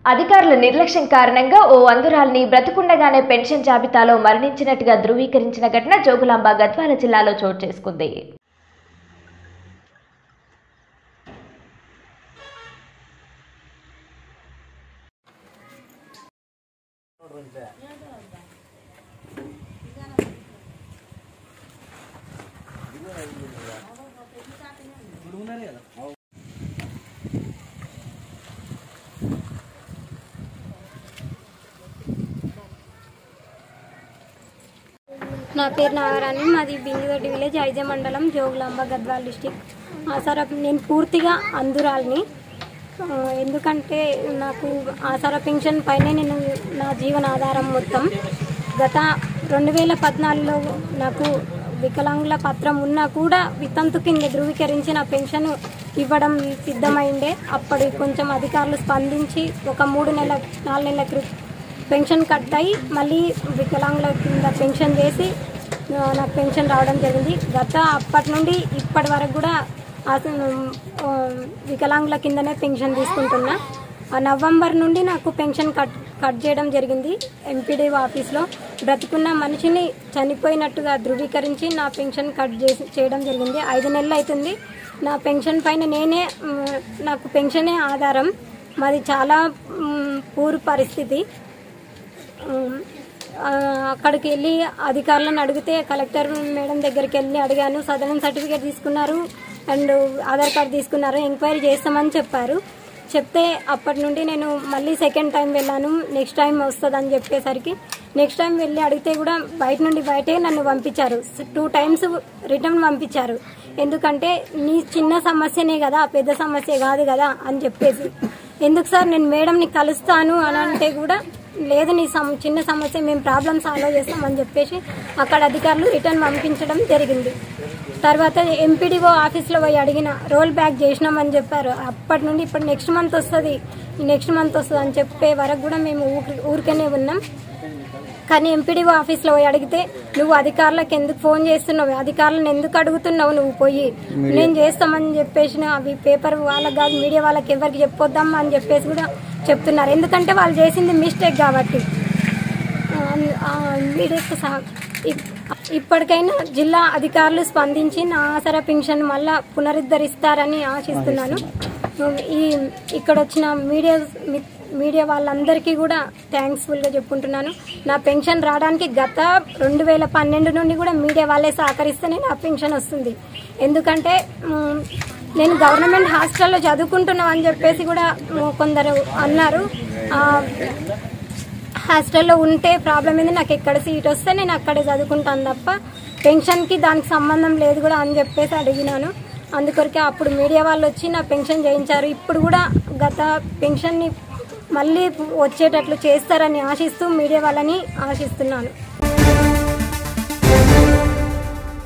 అధికారుల నిర్లక్ష్యం కారణంగా ఓ అంధురాలిని బ్రతుకుండగానే పెన్షన్ జాబితాలో మరణించినట్టుగా ధృవీకరించిన ఘటన జోగులాంబ గద్వాల జిల్లాలో చోటు చేసుకుంది నా పేరు నాగరాణి మాది బింగిదొడ్డి విలేజ్ ఐజ మండలం జోగులాంబ గద్వాల్ డిస్టిక్ ఆసార నేను పూర్తిగా అందురాల్ని ఆ, ఎందుకంటే నాకు ఆసార పెన్షన్ పైనే నేను నా జీవన ఆధారం మొత్తం గత రెండు వేల పద్నాలుగులో నాకు వికలాంగుల పత్రం ఉన్నా కూడా వితంతు కింద ధృవీకరించి నా పెన్షన్ ఇవ్వడం సిద్ధమైండే అప్పటి కొంచెం అధికారులు స్పందించి ఒక మూడు నెలల నాలుగు నెలల క్రితం పెన్షన్ కట్ అయ్యి మళ్ళీ వికలాంగుల కింద పెన్షన్ చేసి ఆ, నాకు పెన్షన్ రావడం జరిగింది గత అప్పటి నుండి ఇప్పటి వరకు కూడా అసలు, ఆ, వికలాంగుల కిందనే పెన్షన్ తీసుకుంటున్నా ఆ నవంబర్ నుండి నాకు పెన్షన్ కట్ కట్ చేయడం జరిగింది ఎంపీడీ ఆఫీస్లో బ్రతుకున్న మనిషిని చనిపోయినట్టుగా ధృవీకరించి నా పెన్షన్ కట్ చేసి చేయడం జరిగింది ఐదు నెలలు అవుతుంది నా పెన్షన్ పైన నేనే మ్, నాకు పెన్షనే ఆధారం మాది చాలా మ్, పూర్ పరిస్థితి ఉమ్, ఆ, అక్కడికి వెళ్ళి అధికారులను అడిగితే కలెక్టర్ మేడం దగ్గరికి వెళ్ళి అడిగాను సదరన్ సర్టిఫికేట్ తీసుకున్నారు అండ్ ఆధార్ కార్డు తీసుకున్నారు ఎంక్వైరీ చేస్తామని చెప్పారు చెప్తే అప్పటి నుండి నేను మళ్ళీ సెకండ్ టైం వెళ్ళాను నెక్స్ట్ టైం వస్తుందని చెప్పేసరికి నెక్స్ట్ టైం వెళ్ళి అడిగితే కూడా బయట నుండి బయటే నన్ను పంపించారు టూ టైమ్స్ రిటర్న్ పంపించారు ఎందుకంటే నీ చిన్న సమస్యనే కదా పెద్ద సమస్య కాదు కదా అని చెప్పేసి ఎందుకు సార్ నేను మేడంని కలుస్తాను అని అంటే కూడా లేదు నీ సమ- చిన్న సమస్య మేము ప్రాబ్లమ్ సాల్వ్ చేస్తామని చెప్పేసి అక్కడ అధికారులు రిటర్న్ పంపించడం జరిగింది తర్వాత ఎంపీడీఓ ఆఫీస్లో పోయి అడిగిన రోల్ బ్యాక్ చేసినామని చెప్పారు అప్పటి నుండి ఇప్పుడు నెక్స్ట్ మంత్ వస్తుంది నెక్స్ట్ మంత్ వస్తుంది అని చెప్పే వరకు కూడా మేము ఊరి ఊరికనే ఉన్నాం కానీ ఎంపీడీఓ ఆఫీస్లో పోయి అడిగితే నువ్వు అధికారులకు ఎందుకు ఫోన్ చేస్తున్నావు అధికారులను ఎందుకు అడుగుతున్నావు నువ్వు పోయి నేను చేస్తామని చెప్పేసి అవి పేపర్ వాళ్ళకి కాదు మీడియా వాళ్ళకి ఎవరికి చెప్పొద్దామా అని చెప్పేసి కూడా చెప్తున్నారు ఎందుకంటే వాళ్ళు చేసింది మిస్టేక్ కాబట్టి ఆ, మీడియాతో సహా ఇప్- ఇప్పటికైనా జిల్లా అధికారులు స్పందించి నా ఆసరా పెన్షన్ మళ్ళా పునరుద్ధరిస్తారని ఆశిస్తున్నాను ఈ ఇక్కడ వచ్చిన మీడియా మి- మీడియా వాళ్ళందరికీ కూడా థ్యాంక్స్ఫుల్గా చెప్పుకుంటున్నాను నా పెన్షన్ రావడానికి గత రెండు వేల పన్నెండు నుండి కూడా మీడియా వాళ్ళే సహకరిస్తేనే నా పెన్షన్ వస్తుంది ఎందుకంటే మ్, నేను గవర్నమెంట్ హాస్టల్లో చదువుకుంటున్నాం అని చెప్పేసి కూడా మ్, కొందరు అన్నారు ఆ, హాస్టల్లో ఉంటే ప్రాబ్లం ఏంది నాకు ఎక్కడ సీట్ వస్తే నేను అక్కడే చదువుకుంటాను తప్ప పెన్షన్కి దానికి సంబంధం లేదు కూడా అని చెప్పేసి అడిగినాను అందుకొరకే అప్పుడు మీడియా వాళ్ళు వచ్చి నా పెన్షన్ చేయించారు ఇప్పుడు కూడా గత పెన్షన్ని మళ్ళీ వచ్చేటట్లు చేస్తారని ఆశిస్తూ మీడియా వాళ్ళని ఆశిస్తున్నాను